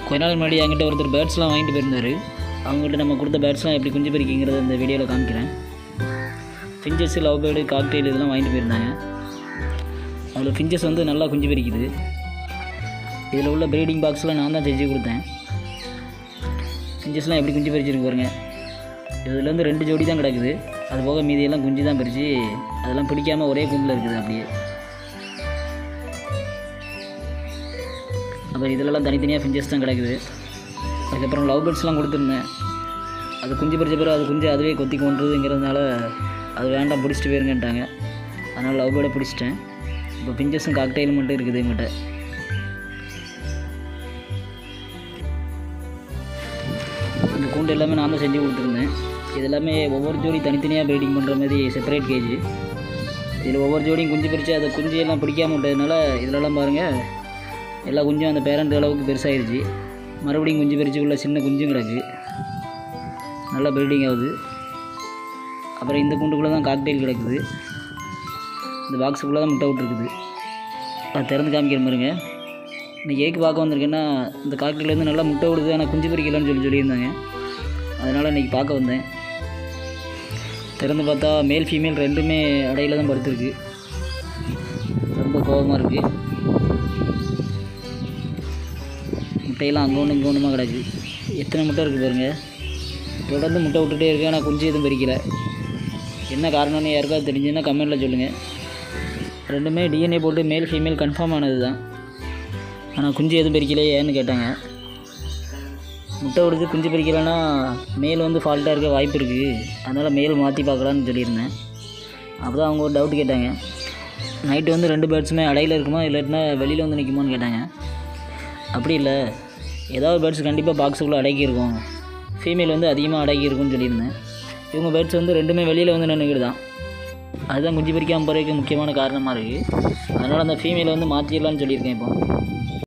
கொஞ்ச நாள் முன்னாடி என்கிட்ட ஒருத்தர் பேர்ட்ஸ்லாம் வாங்கிட்டு போயிருந்தார் அவங்ககிட்ட நம்ம கொடுத்த பேர்ட்ஸ்லாம் எப்படி குஞ்சு பறிக்கிங்கிறத இந்த வீடியோவில் காமிக்கிறேன் ஃபிஞ்சஸ் லவ் பேர்டு காக்டெயில் இதெல்லாம் வாங்கிட்டு போயிருந்தாங்க அதில் ஃபிஞ்சஸ் வந்து நல்லா குஞ்சு பறிக்குது இதில் உள்ள ப்ரீடிங் பாக்ஸ்லாம் நான் தான் செஞ்சு கொடுத்தேன் ஃபிஞ்சஸ்லாம் எப்படி குஞ்சு பறிச்சிருக்கு பாருங்க இதுலேருந்து ரெண்டு ஜோடி தான் கிடக்குது அது போக மீதியெல்லாம் குஞ்சு தான் பறித்து அதெல்லாம் பிடிக்காமல் ஒரே கும்பில் இருக்குது அப்படியே அப்புறம் இதிலலாம் தனித்தனியாக ஃபிஞ்சஸ் தான் கிடக்குது அதுக்கப்புறம் லவ் பேர்ட்ஸ்லாம் கொடுத்துருந்தேன் அது குஞ்சு பறிச்ச பிறகு அது குஞ்சு அதுவே கொத்தி கொண்டுறதுங்கிறதுனால அது வேண்டாம் பிடிச்சிட்டு போயிருங்கன்ட்டாங்க அதனால் லவ் பேர்டை பிடிச்சிட்டேன் இப்போ பிஞ்சஸும் காக்டெயிலும் மட்டும் இருக்குது எங்கிட்ட இந்த கூண்டு எல்லாமே நான் தான் செஞ்சு கொடுத்துருந்தேன் இது எல்லாமே ஒவ்வொரு ஜோடி தனித்தனியாக ப்ரீடிங் பண்ணுற மாதிரி செப்பரேட் கேஜ் இதில் ஒவ்வொரு ஜோடியும் குஞ்சு பிரித்து அதை குஞ்சு எல்லாம் பிடிக்காம விட்டதுனால இதிலெல்லாம் பாருங்கள் எல்லா குஞ்சும் அந்த பேரண்ட் அளவுக்கு பெருசாகிடுச்சு மறுபடியும் குஞ்சு பிரித்து உள்ள சின்ன குஞ்சும் கிடக்கு நல்லா ப்ரீடிங் ஆகுது அப்புறம் இந்த கூண்டுக்குள்ளே தான் காக்டெயில் கிடக்குது இந்த பாக்ஸுக்குள்ளே தான் முட்டை விட்டுருக்குது அது திறந்து காமிக்கிற மாதிரிங்க இன்னைக்கு ஏக்கு பார்க்க வந்திருக்கேன்னா இந்த காக்டெயிலேருந்து நல்லா முட்டை விடுது ஆனால் குஞ்சு பறிக்கலாம்னு சொல்லி சொல்லியிருந்தாங்க அதனால் இன்றைக்கி பார்க்க வந்தேன் திறந்து பார்த்தா மேல் ஃபீமேல் ரெண்டுமே அடையில தான் படுத்துருக்கு ரொம்ப கோபமாக இருக்குது முட்டையெல்லாம் அங்கே ஒன்று இங்கே ஒன்றுமா கிடக்கு எத்தனை முட்டை இருக்குது பாருங்கள் தொடர்ந்து முட்டை விட்டுட்டே இருக்கு ஆனால் குஞ்சு எதுவும் பறிக்கல என்ன காரணம்னு யாருக்காவது தெரிஞ்சுன்னா கமெண்ட்டில் சொல்லுங்கள் ரெண்டுமே டிஎன்ஏ போட்டு மேல் ஃபீமேல் கன்ஃபார்ம் ஆனது தான் ஆனால் குஞ்சு எதுவும் பறிக்கலையே ஏன்னு கேட்டாங்க முட்டை விடுது குஞ்சு பறிக்கலைன்னா மேல் வந்து ஃபால்ட்டாக இருக்க வாய்ப்பு இருக்குது அதனால் மேல் மாற்றி பார்க்கலான்னு சொல்லியிருந்தேன் அப்போ தான் அவங்க ஒரு டவுட் கேட்டாங்க நைட்டு வந்து ரெண்டு பேர்ட்ஸுமே அடையில் இருக்குமா இல்லாட்டினா வெளியில் வந்து நிற்குமான்னு கேட்டாங்க அப்படி இல்லை ஏதாவது பேர்ட்ஸ் கண்டிப்பாக பாக்ஸுக்குள்ளே அடக்கி இருக்கும் ஃபீமேல் வந்து அதிகமாக அடக்கி இருக்கும்னு சொல்லியிருந்தேன் இவங்க பேர்ட்ஸ் வந்து ரெண்டுமே வெளியில் வந்து நின்றுக்கிட்டு தான் அதுதான் குஞ்சு பறிக்காமல் போகிறதுக்கு முக்கியமான காரணமாக இருக்குது அதனால் அந்த ஃபீமேலை வந்து மாற்றிடலான்னு சொல்லியிருக்கேன் இப்போ